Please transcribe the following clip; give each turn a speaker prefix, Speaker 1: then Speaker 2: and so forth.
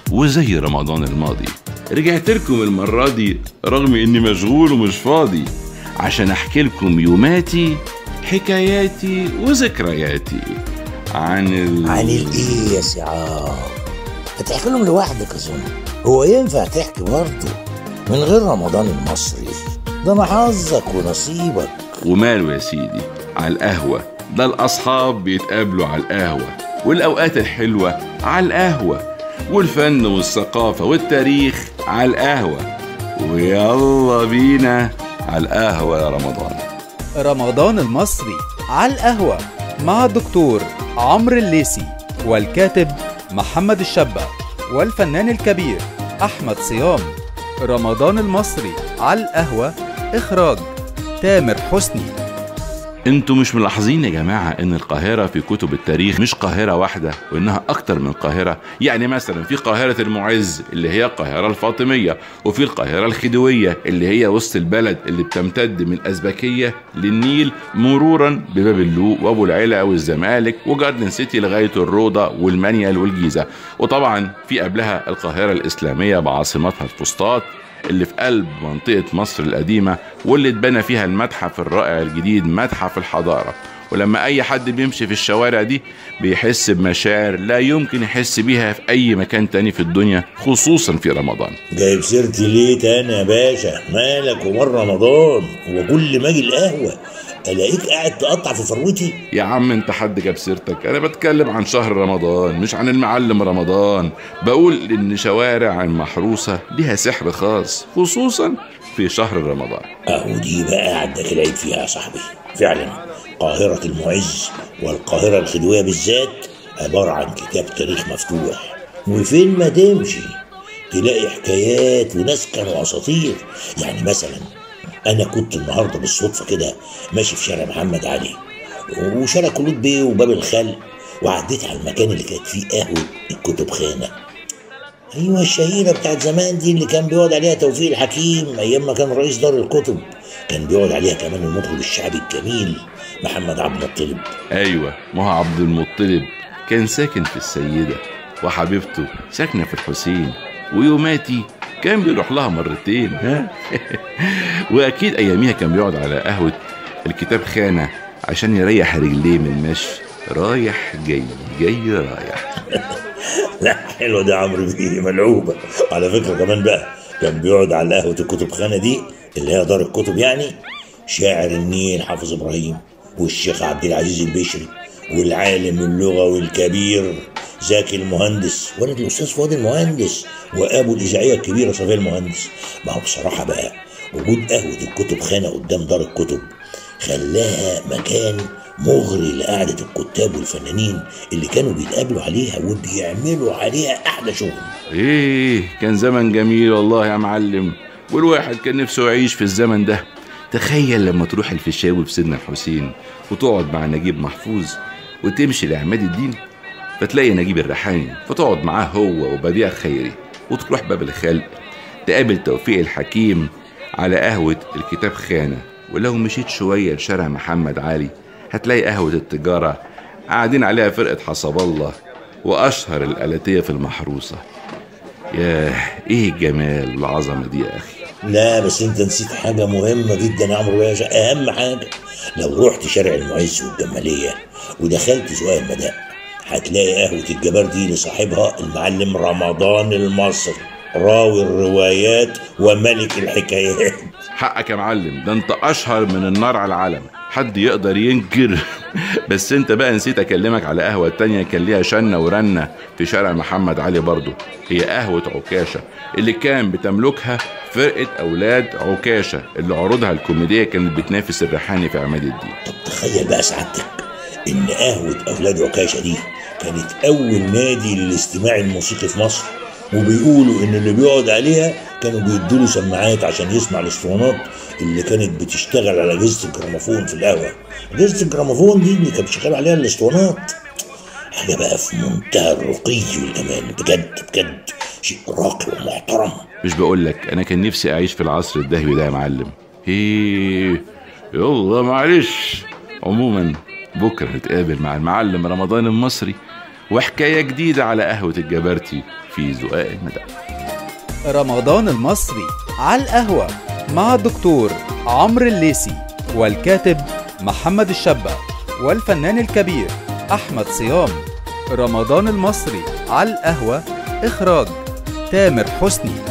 Speaker 1: وزي رمضان الماضي رجعت لكم المرة دي رغم إني مشغول ومش فاضي عشان أحكي لكم يوماتي حكاياتي وذكرياتي عن ال...
Speaker 2: عن الايه يا سعاد هتحكي لهم لوحدك اظن هو ينفع تحكي برضه من غير رمضان المصري ده انا حظك ونصيبك
Speaker 1: وماله يا سيدي على القهوة ده الأصحاب بيتقابلوا على القهوة والأوقات الحلوة على القهوة والفن والثقافة والتاريخ على القهوة ويلا بينا على القهوة يا رمضان
Speaker 3: رمضان المصري على القهوة مع الدكتور عمرو الليسي والكاتب محمد الشابة والفنان الكبير أحمد صيام رمضان المصري على القهوة إخراج تامر حسني
Speaker 1: انتوا مش ملاحظين يا جماعة ان القاهرة في كتب التاريخ مش قاهرة واحدة وانها اكتر من قاهرة يعني مثلا في قاهرة المعز اللي هي القاهرة الفاطمية وفي القاهرة الخديوية اللي هي وسط البلد اللي بتمتد من الازبكية للنيل مرورا بباب اللوق وابو العلا والزمالك وجاردن سيتي لغاية الروضة والمنيل والجيزة وطبعا في قبلها القاهرة الاسلامية بعاصمتها الفسطاط اللي في قلب منطقة مصر القديمة واللي اتبنى فيها المتحف الرائع الجديد متحف الحضارة ولما أي حد بيمشي في الشوارع دي بيحس بمشاعر لا يمكن يحس بيها في أي مكان تاني في الدنيا خصوصا في رمضان
Speaker 2: جايب سيرتي ليه تاني يا باشا مالك ومر رمضان هو كل ما اجي القهوه الاقيك قاعد تقطع في فروتي
Speaker 1: يا عم انت حد جاب سيرتك انا بتكلم عن شهر رمضان مش عن المعلم رمضان بقول ان شوارع المحروسة ليها سحر خاص خصوصا في شهر رمضان
Speaker 2: اهو دي بقى عندك العيب فيها يا صاحبي فعلا قاهرة المعز والقاهرة الخديوية بالذات عبارة عن كتاب تاريخ مفتوح وفين ما تمشي تلاقي حكايات وناس كانوا اساطير يعني مثلا انا كنت النهارده بالصدفه كده ماشي في شارع محمد علي وشارع كلود بيه وباب الخل وعديت على المكان اللي كانت فيه قهوه الكتب خانه ايوه الشهيره بتاعت زمان دي اللي كان بيقعد عليها توفيق الحكيم ايام ما كان رئيس دار الكتب كان بيقعد عليها كمان المطرب الشعبي الجميل محمد عبد المطلب
Speaker 1: ايوه ما هو عبد المطلب كان ساكن في السيدة وحبيبته ساكنة في الحسين ويوماتي كان بيروح لها مرتين ها واكيد اياميها كان بيقعد على قهوة الكتاب خانة عشان يريح رجليه من المشي رايح جاي جاي رايح
Speaker 2: لا حلوه دي عمرو بيه ملعوبه على فكره كمان بقى كان بيقعد على قهوه الكتب خانه دي اللي هي دار الكتب يعني شاعر النيل حافظ ابراهيم والشيخ عبد العزيز البشري والعالم اللغوي الكبير زكي المهندس ولد الاستاذ فؤاد المهندس وابو الاذاعيه الكبيره صفيه المهندس ما هو بصراحه بقى وجود قهوه الكتب خانه قدام دار الكتب خلاها مكان مغري لقعدة الكتاب والفنانين اللي كانوا بيتقابلوا عليها وبيعملوا عليها أحلى شغل
Speaker 1: ايه كان زمن جميل والله يا معلم والواحد كان نفسه يعيش في الزمن ده تخيل لما تروح الفيشاوي في سيدنا الحسين وتقعد مع نجيب محفوظ وتمشي لعماد الدين فتلاقي نجيب الريحاني فتقعد معاه هو وبديع خيري وتروح باب الخلق تقابل توفيق الحكيم على قهوة الكتاب خانة ولو مشيت شوية لشارع محمد علي هتلاقي قهوة التجارة قاعدين عليها فرقة حسب الله وأشهر الآلاتية في المحروسة ياه إيه الجمال والعظمة دي يا أخي
Speaker 2: لا بس انت نسيت حاجة مهمة جدا يا عمرو باشا أهم حاجة لو رحت شارع المعز والجمالية ودخلت سواق المداء هتلاقي قهوة الجبار دي لصاحبها المعلم رمضان المصري راوي الروايات وملك الحكايات
Speaker 1: حقك يا معلم ده انت اشهر من النار على العالم حد يقدر ينكر بس انت بقى نسيت اكلمك على قهوة تانية كان ليها شنة ورنة في شارع محمد علي برضو هي قهوة عكاشة اللي كان بتملكها فرقة اولاد عكاشة اللي عروضها الكوميدية كانت بتنافس الريحاني في عماد الدين
Speaker 2: طب تخيل بقى سعادتك إن قهوة أولاد عكاشة دي كانت أول نادي للاستماع الموسيقي في مصر وبيقولوا إن اللي بيقعد عليها كانوا بيدوا سماعات عشان يسمع الاسطوانات اللي كانت بتشتغل على أجهزة الجراموفون في القهوة أجهزة الجراموفون دي اللي كان بيشتغل عليها الاسطوانات حاجة بقى في منتهى الرقي والجمال بجد بجد شيء راقي ومحترم
Speaker 1: مش بقول لك انا كان نفسي اعيش في العصر الذهبي ده يا معلم ايه يلا معلش عموما بكره نتقابل مع المعلم رمضان المصري وحكاية جديدة على قهوة الجبرتي في زقاق المدى
Speaker 3: رمضان المصري على القهوة مع الدكتور عمرو الليسي والكاتب محمد الشابة والفنان الكبير أحمد صيام رمضان المصري على القهوة إخراج تامر حسني